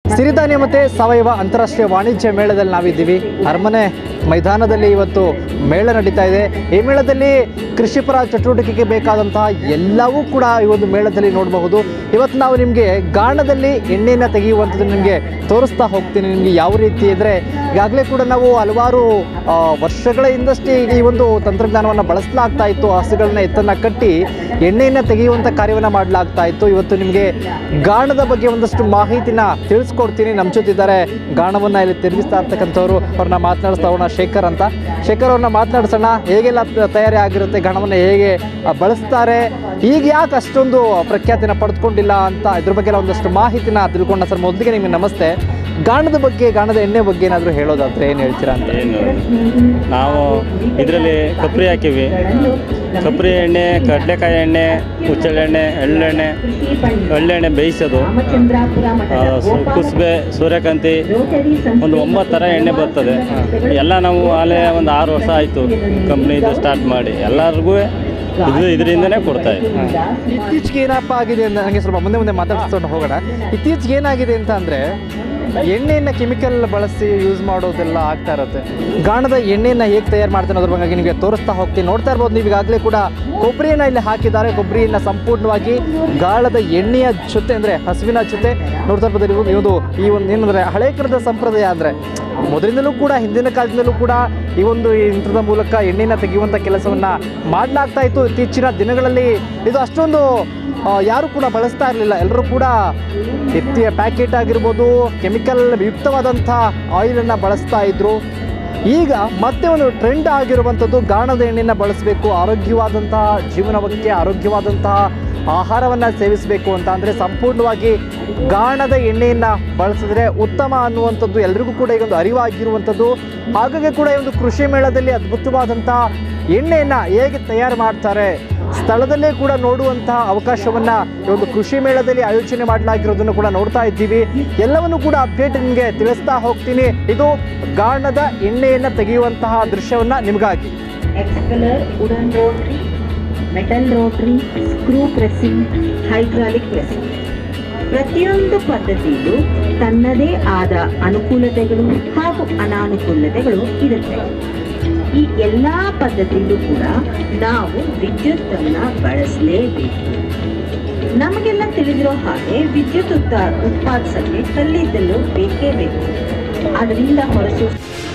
ಸಿರಿಧಾನ್ಯ ಮತ್ತು ಸಾವಯವ ಅಂತಾರಾಷ್ಟ್ರೀಯ ವಾಣಿಜ್ಯ ಮೇಳದಲ್ಲಿ ನಾವಿದ್ದೀವಿ ಅರಮನೆ ಮೈದಾನದಲ್ಲಿ ಇವತ್ತು ಮೇಳ ನಡೀತಾ ಇದೆ ಈ ಮೇಳದಲ್ಲಿ ಕೃಷಿಪರ ಚಟುವಟಿಕೆಗೆ ಬೇಕಾದಂತಹ ಎಲ್ಲವೂ ಕೂಡ ಈ ಒಂದು ಮೇಳದಲ್ಲಿ ನೋಡಬಹುದು ಇವತ್ತು ನಾವು ನಿಮಗೆ ಗಾಣದಲ್ಲಿ ಎಣ್ಣೆಯನ್ನು ತೆಗೆಯುವಂಥದ್ದು ನಿಮಗೆ ತೋರಿಸ್ತಾ ಹೋಗ್ತೀನಿ ನಿಮಗೆ ಯಾವ ರೀತಿ ಅಂದರೆ ಈಗಾಗಲೇ ಕೂಡ ನಾವು ಹಲವಾರು ಆ, ವರ್ಷಗಳ ಹಿಂದಷ್ಟೇ ಈ ಒಂದು ತಂತ್ರಜ್ಞಾನವನ್ನು ಬಳಸಲಾಗ್ತಾ ಇತ್ತು ಹಸುಗಳನ್ನ ಎತ್ತನ್ನು ಕಟ್ಟಿ ಎಣ್ಣೆಯನ್ನು ತೆಗೆಯುವಂಥ ಕಾರ್ಯವನ್ನು ಮಾಡಲಾಗ್ತಾ ಇತ್ತು ಇವತ್ತು ನಿಮಗೆ ಗಾಣದ ಬಗ್ಗೆ ಒಂದಷ್ಟು ಮಾಹಿತಿನ ತಿಳಿಸ್ಕೊಡ್ತೀನಿ ನಮ್ಮ ಜೊತಿದ್ದಾರೆ ಗಾಣವನ್ನು ಇಲ್ಲಿ ತಿರುಗಿಸ್ತಾ ಇರ್ತಕ್ಕಂಥವ್ರು ಅವ್ರನ್ನ ಮಾತನಾಡಿಸ್ತಾ ಹೋಗೋಣ ಶೇಖರ್ ಅಂತ ಶೇಖರ್ ಅವ್ರನ್ನ ಮಾತನಾಡಿಸೋಣ ಹೇಗೆಲ್ಲ ತ- ತಯಾರಿ ಆಗಿರುತ್ತೆ ಗಾಣವನ್ನು ಹೇಗೆ ಆ, ಬಳಸ್ತಾರೆ ಈಗ ಯಾಕೆ ಅಷ್ಟೊಂದು ಪ್ರಖ್ಯಾತಿನ ಪಡೆದುಕೊಂಡಿಲ್ಲ ಅಂತ ಇದ್ರ ಬಗ್ಗೆ ಎಲ್ಲ ಒಂದಷ್ಟು ಮಾಹಿತಿನ ತಿಳ್ಕೊಂಡ ಸರ್ ಮೊದಲಿಗೆ ನಿಮಗೆ ನಮಸ್ತೆ ಗಾಣದ ಬಗ್ಗೆ ಗಾಣದ ಎಣ್ಣೆ ಬಗ್ಗೆ ಏನಾದರೂ ಹೇಳೋದಾದ್ರೆ ಏನು ಹೇಳ್ತೀರಾ ಅಂತ ಏನು ನಾವು ಇದರಲ್ಲಿ ಕೊಬ್ಬರಿ ಹಾಕಿವಿ ಕೊಬ್ಬರಿ ಎಣ್ಣೆ ಕಡಲೆಕಾಯಿ ಎಣ್ಣೆ ಹುಚ್ಚಳೆಣ್ಣೆ ಎಳ್ಳೆಣ್ಣೆ ಎಳ್ಳೆಣ್ಣೆ ಬೇಯಿಸೋದು ಆ, ಸು- ಕುಸುಬೆ ಸೂರ್ಯಕಾಂತಿ ಒಂದು ಒಂಬತ್ತು ಥರ ಎಣ್ಣೆ ಬರ್ತದೆ ಎಲ್ಲ ನಾವು ಆಲೇ ಒಂದು ಆರು ವರ್ಷ ಆಯಿತು ಕಂಪ್ನಿದು ಸ್ಟಾರ್ಟ್ ಮಾಡಿ ಎಲ್ಲರಿಗೂ ಇದು ಇದರಿಂದನೇ ಕೊಡ್ತಾ ಇದ್ದೀವಿ ಇತ್ತೀಚೆಗೆ ಏನಪ್ಪ ಆಗಿದೆ ಅಂತ ನನಗೆ ಸ್ವಲ್ಪ ಮುಂದೆ ಮುಂದೆ ಮಾತಾಡ್ಸ್ಕೊಂಡು ಹೋಗೋಣ ಇತ್ತೀಚೆಗೆ ಏನಾಗಿದೆ ಅಂತ ಅಂದರೆ ಎಣ್ಣೆಯನ್ನು ಕೆಮಿಕಲ್ ಬಳಸಿ ಯೂಸ್ ಮಾಡೋದೆಲ್ಲ ಆಗ್ತಾ ಇರುತ್ತೆ ಗಾಣದ ಎಣ್ಣೆಯನ್ನು ಹೇಗೆ ತಯಾರು ಮಾಡ್ತಾರೆ ಅನ್ನೋದ್ರ ಬಗ್ಗೆ ನಿಮಗೆ ತೋರಿಸ್ತಾ ಹೋಗ್ತೀನಿ ನೋಡ್ತಾ ಇರ್ಬೋದು ನೀವು ಈಗಾಗಲೇ ಕೂಡ ಕೊಬ್ಬರಿಯನ್ನು ಇಲ್ಲಿ ಹಾಕಿದ್ದಾರೆ ಕೊಬ್ಬರಿಯನ್ನು ಸಂಪೂರ್ಣವಾಗಿ ಗಾಳದ ಎಣ್ಣೆಯ ಜೊತೆ ಅಂದರೆ ಹಸುವಿನ ಜೊತೆ ನೋಡ್ತಾ ಇರ್ಬೋದು ನೀವು ಇದು ಈ ಒಂದು ಏನಂದರೆ ಹಳೆ ಕಾಲದ ಸಂಪ್ರದಾಯ ಅಂದರೆ ಮೊದಲಿಂದಲೂ ಕೂಡ ಹಿಂದಿನ ಕಾಲದಿಂದಲೂ ಕೂಡ ಈ ಒಂದು ಯಂತ್ರದ ಮೂಲಕ ಎಣ್ಣೆನ ತೆಗೆಯುವಂಥ ಕೆಲಸವನ್ನು ಮಾಡಲಾಗ್ತಾ ಇತ್ತು ಇತ್ತೀಚಿನ ದಿನಗಳಲ್ಲಿ ಇದು ಅಷ್ಟೊಂದು ಆ, ಯಾರು ಕೂಡ ಬಳಸ್ತಾ ಇರಲಿಲ್ಲ ಎಲ್ಲರೂ ಕೂಡ ಎತ್ತಿಯ ಪ್ಯಾಕೆಟ್ ಆಗಿರ್ಬೋದು ಕೆಮಿಕಲ್ ಯುಕ್ತವಾದಂಥ ಆಯಿಲನ್ನು ಬಳಸ್ತಾ ಇದ್ರು ಈಗ ಮತ್ತೆ ಒಂದು ಟ್ರೆಂಡ್ ಆಗಿರುವಂಥದ್ದು ಗಾಣದ ಎಣ್ಣೆನ ಬಳಸಬೇಕು ಆರೋಗ್ಯವಾದಂತಹ ಜೀವನಕ್ಕೆ ಆರೋಗ್ಯವಾದಂತಹ ಆಹಾರವನ್ನು ಸೇವಿಸಬೇಕು ಅಂತ ಅಂದರೆ ಸಂಪೂರ್ಣವಾಗಿ ಗಾಣದ ಎಣ್ಣೆಯನ್ನು ಬಳಸಿದ್ರೆ ಉತ್ತಮ ಅನ್ನುವಂಥದ್ದು ಎಲ್ರಿಗೂ ಕೂಡ ಈಗ ಒಂದು ಅರಿವಾಗಿರುವಂಥದ್ದು ಹಾಗಾಗಿ ಕೂಡ ಈ ಒಂದು ಕೃಷಿ ಮೇಳದಲ್ಲಿ ಅದ್ಭುತವಾದಂಥ ಎಣ್ಣೆಯನ್ನು ಹೇಗೆ ತಯಾರು ಮಾಡ್ತಾರೆ ಸ್ಥಳದಲ್ಲೇ ಕೂಡ ನೋಡುವಂತಹ ಅವಕಾಶವನ್ನು ಈ ಒಂದು ಕೃಷಿ ಮೇಳದಲ್ಲಿ ಆಯೋಜನೆ ಮಾಡಲಾಗಿರೋದನ್ನು ಕೂಡ ನೋಡ್ತಾ ಇದ್ದೀವಿ ಎಲ್ಲವನ್ನು ಕೂಡ ಅಪ್ಡೇಟ್ ನಿಮಗೆ ತಿಳಿಸ್ತಾ ಹೋಗ್ತೀನಿ ಇದು ಗಾಣದ ಎಣ್ಣೆಯನ್ನು ತೆಗೆಯುವಂತಹ ದೃಶ್ಯವನ್ನು ನಿಮಗಾಗಿ ಎಕ್ಸ್ಕಲರ್ wooden rotary metal rotary screw pressing hydraulic pressing ಪ್ರತಿಯೊಂದು ಪದ್ಧತಿಯಲ್ಲೂ ತನ್ನದೇ ಆದ ಅನುಕೂಲತೆಗಳು ಹಾಗೂ ಅನಾನುಕೂಲತೆಗಳು ಇರುತ್ತೆ ಈ ಎಲ್ಲಾ ಪದ್ಧತಿಯಲ್ಲೂ ಕೂಡ ನಾವು ವಿದ್ಯುತ್ ಅನ್ನ ಬಳಸಲೇಬೇಕು ನಮಗೆಲ್ಲ ತಿಳಿದಿರೋ ಹಾಗೆ ವಿದ್ಯುತ್ ಉತ್ಪಾ ಉತ್ಪಾದಿಸಕ್ಕೆ ಕಲ್ಲಿದ್ದಲು ಬೇಕೇ ಬೇಕು ಅದರಿಂದ ಹೊರಸೂ